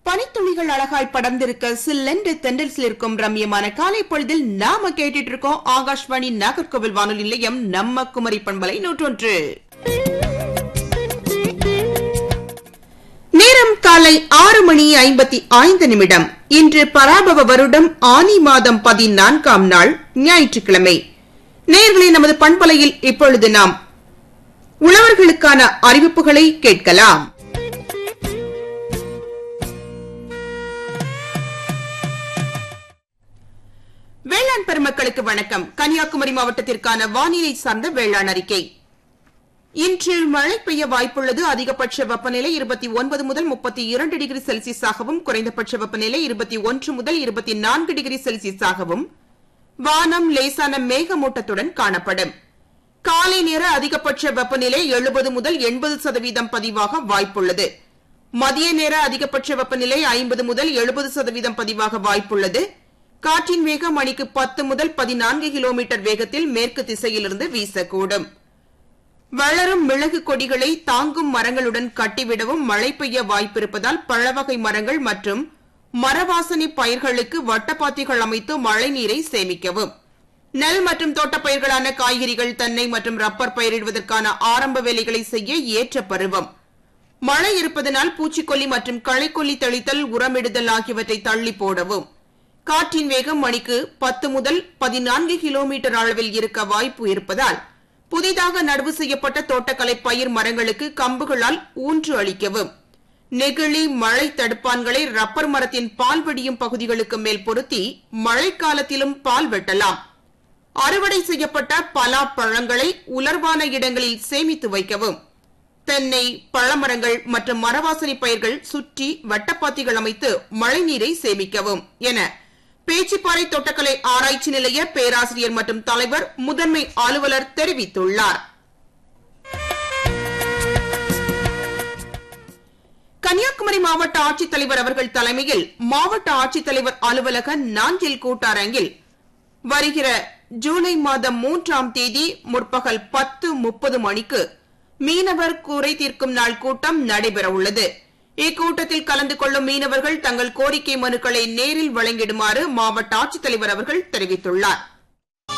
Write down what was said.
பனித்துளிகள் அழகாய் படர்ந்திருக்க சில்லென்று தெண்டல்ஸில் இருக்கும் ரம்யமான காலை பொழுதில் நாம கேட்டுட்டு இருக்கோம் ஆகாஷ்வாணி நாகர்கோவில் வானொலி நிலையம் நம்ம குமரி பண்பலை நூற்றொன்று நேரம் காலை ஆறு மணி ஐம்பத்தி ஐந்து நிமிடம் இன்று பராபவ வருடம் ஆனி மாதம் பதினான்காம் நாள் ஞாயிற்றுக்கிழமை நேர்களை நமது பண்பலையில் இப்பொழுது நாம் உழவர்களுக்கான அறிவிப்புகளை கேட்கலாம் வேளாண் பெருமக்களுக்கு வணக்கம் கன்னியாகுமரி மாவட்டத்திற்கான வானிலை சார்ந்த வேளாண் அறிக்கை இன்று மழை பெய்ய வாய்ப்புள்ளது அதிகபட்ச வெப்பநிலை இருபத்தி ஒன்பது முதல் முப்பத்தி இரண்டு டிகிரி செல்சியஸாகவும் குறைந்தபட்ச வெப்பநிலை இருபத்தி ஒன்று முதல் இருபத்தி நான்கு டிகிரி செல்சியஸாகவும் வானம் லேசான மேகமூட்டத்துடன் காணப்படும் காலை நேர அதிகபட்ச வெப்பநிலை எழுபது முதல் எண்பது சதவீதம் பதிவாக வாய்ப்புள்ளது மதிய நேர அதிகபட்ச வெப்பநிலை ஐம்பது முதல் எழுபது சதவீதம் பதிவாக வாய்ப்புள்ளது காற்றின் வேகம் மணிக்கு பத்து முதல் பதினான்கு கிலோமீட்டர் வேகத்தில் மேற்கு திசையிலிருந்து வீசக்கூடும் வளரும் மிளகு கொடிகளை தாங்கும் மரங்களுடன் கட்டிவிடவும் மழை பெய்ய வாய்ப்பிருப்பதால் பழவகை மரங்கள் மற்றும் மரவாசனை பயிர்களுக்கு வட்டப்பாத்திகள் அமைத்து மழை நீரை சேமிக்கவும் நெல் மற்றும் தோட்டப் பயிர்களான காய்கறிகள் தென்னை மற்றும் ரப்பர் பயிரிடுவதற்கான ஆரம்ப வேலைகளை செய்ய ஏற்ற பருவம் மழை இருப்பதனால் பூச்சிக்கொல்லி மற்றும் களைக்கொல்லி தெளித்தல் உரமிடுதல் ஆகியவற்றை தள்ளி போடவும் காற்றின் வேகம் மணிக்கு பத்து முதல் பதினான்கு கிலோமீட்டர் அளவில் இருக்க வாய்ப்பு இருப்பதால் புதிதாக நடவு செய்யப்பட்ட தோட்டக்கலை பயிர் மரங்களுக்கு கம்புகளால் ஊன்று அளிக்கவும் நெகிழி மழை தடுப்பான்களை ரப்பர் மரத்தின் பால் வெடியும் பகுதிகளுக்கு மேல் பொருத்தி மழைக்காலத்திலும் பால் வெட்டலாம் அறுவடை செய்யப்பட்ட பலா பழங்களை உலர்வான இடங்களில் சேமித்து வைக்கவும் தென்னை பழமரங்கள் மற்றும் மரவாசனை பயிர்கள் சுற்றி வட்டப்பாத்திகள் அமைத்து மழைநீரை சேமிக்கவும் என பேச்சிப்பாறை தோட்டக்கலை ஆராய்ச்சி நிலைய பேராசிரியர் மற்றும் தலைவர் முதன்மை அலுவலர் தெரிவித்துள்ளார் கன்னியாகுமரி மாவட்ட ஆட்சித்தலைவர் அவர்கள் தலைமையில் மாவட்ட ஆட்சித்தலைவர் அலுவலக நாஞ்சில் கூட்டரங்கில் வருகிற ஜூலை மாதம் மூன்றாம் தேதி முற்பகல் பத்து முப்பது மணிக்கு மீனவர் குறை தீர்க்கும் நாள் கூட்டம் நடைபெற உள்ளது இக்கூட்டத்தில் கலந்து கொள்ளும் மீனவர்கள் தங்கள் கோரிக்கை மனுக்களை நேரில் வழங்கிடுமாறு மாவட்ட ஆட்சித்தலைவர் அவர்கள் தெரிவித்துள்ளார்